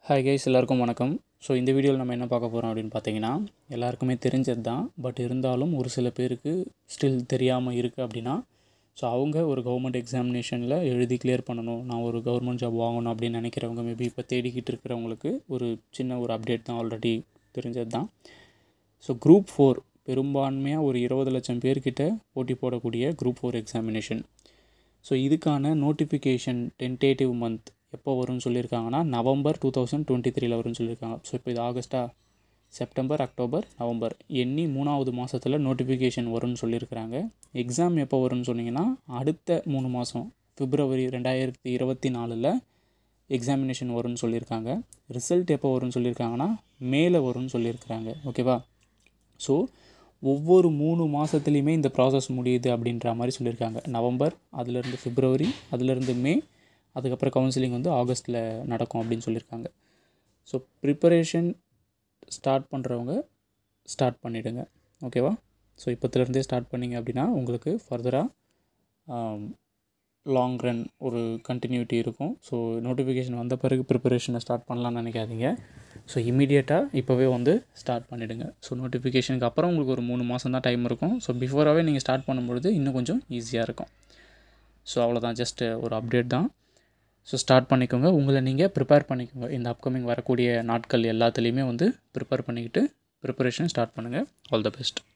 hi guys எல்லாருக்கும் வணக்கம் so இந்த வீடியோவில் நம்ம என்ன பார்க்க போகிறோம் அப்படின்னு பார்த்தீங்கன்னா எல்லாருக்குமே தெரிஞ்சது தான் பட் இருந்தாலும் ஒரு சில பேருக்கு ஸ்டில் தெரியாமல் இருக்குது அப்படின்னா ஸோ அவங்க ஒரு கவர்மெண்ட் எக்ஸாமினேஷனில் எழுதி கிளியர் பண்ணணும் நான் ஒரு கவர்மெண்ட் ஜாப் வாங்கணும் அப்படின்னு நினைக்கிறவங்க மேபி இப்போ தேடிக்கிட்டு இருக்கிறவங்களுக்கு ஒரு சின்ன ஒரு அப்டேட் தான் ஆல்ரெடி தெரிஞ்சது தான் ஸோ குரூப் ஃபோர் பெரும்பான்மையாக ஒரு இருபது லட்சம் பேர்கிட்ட போட்டி போடக்கூடிய குரூப் ஃபோர் எக்ஸாமினேஷன் ஸோ இதுக்கான நோட்டிஃபிகேஷன் டென்டேட்டிவ் மந்த் எப்போ வரும்னு சொல்லியிருக்காங்கன்னா நவம்பர் டூ தௌசண்ட் டுவெண்ட்டி த்ரீல வரும்னு சொல்லியிருக்காங்க ஸோ இப்போ இது ஆகஸ்ட்டா செப்டம்பர் அக்டோபர் நவம்பர் எண்ணி மூணாவது மாதத்தில் நோட்டிஃபிகேஷன் வரும்னு சொல்லியிருக்கிறாங்க எக்ஸாம் எப்போ வரும்னு சொன்னீங்கன்னா அடுத்த மூணு மாதம் பிப்ரவரி ரெண்டாயிரத்தி இருபத்தி நாலில் எக்ஸாமினேஷன் வரும்னு சொல்லியிருக்காங்க ரிசல்ட் எப்போ வரும்னு சொல்லியிருக்காங்கன்னா மேலே வரும்னு சொல்லியிருக்கிறாங்க ஓகேவா ஸோ ஒவ்வொரு மூணு மாதத்துலேயுமே இந்த ப்ராசஸ் முடியுது அப்படின்ற மாதிரி சொல்லியிருக்காங்க நவம்பர் அதுலேருந்து பிப்ரவரி அதுலேருந்து மே அதுக்கப்புறம் கவுன்சிலிங் வந்து ஆகஸ்ட்டில் நடக்கும் அப்படின்னு சொல்லியிருக்காங்க ஸோ ப்ரிப்பரேஷன் ஸ்டார்ட் பண்ணுறவங்க ஸ்டார்ட் பண்ணிவிடுங்க ஓகேவா ஸோ இப்போத்துலேருந்தே ஸ்டார்ட் பண்ணிங்க அப்படின்னா உங்களுக்கு ஃபர்தராக லாங் ரன் ஒரு கண்டினியூட்டி இருக்கும் ஸோ நோட்டிஃபிகேஷன் வந்த பிறகு ப்ரிப்பரேஷனை ஸ்டார்ட் பண்ணலாம்னு நினைக்காதீங்க ஸோ இமீடியட்டாக இப்போவே வந்து ஸ்டார்ட் பண்ணிவிடுங்க ஸோ நோட்டிஃபிகேஷனுக்கு அப்புறம் உங்களுக்கு ஒரு மூணு மாதம் தான் டைம் இருக்கும் ஸோ பிஃபோராகவே நீங்கள் ஸ்டார்ட் பண்ணும்பொழுது இன்னும் கொஞ்சம் ஈஸியாக இருக்கும் ஸோ அவ்வளோதான் ஜஸ்ட்டு ஒரு அப்டேட் தான் ஸோ ஸ்டார்ட் பண்ணிக்கோங்க உங்களை நீங்கள் ப்ரிப்பேர் பண்ணிக்கோங்க இந்த அப்கமிங் வரக்கூடிய நாட்கள் எல்லாத்துலேயுமே வந்து ப்ரிப்பேர் பண்ணிக்கிட்டு ப்ரிப்பரேஷன் ஸ்டார்ட் பண்ணுங்கள் ஆல் த பெஸ்ட்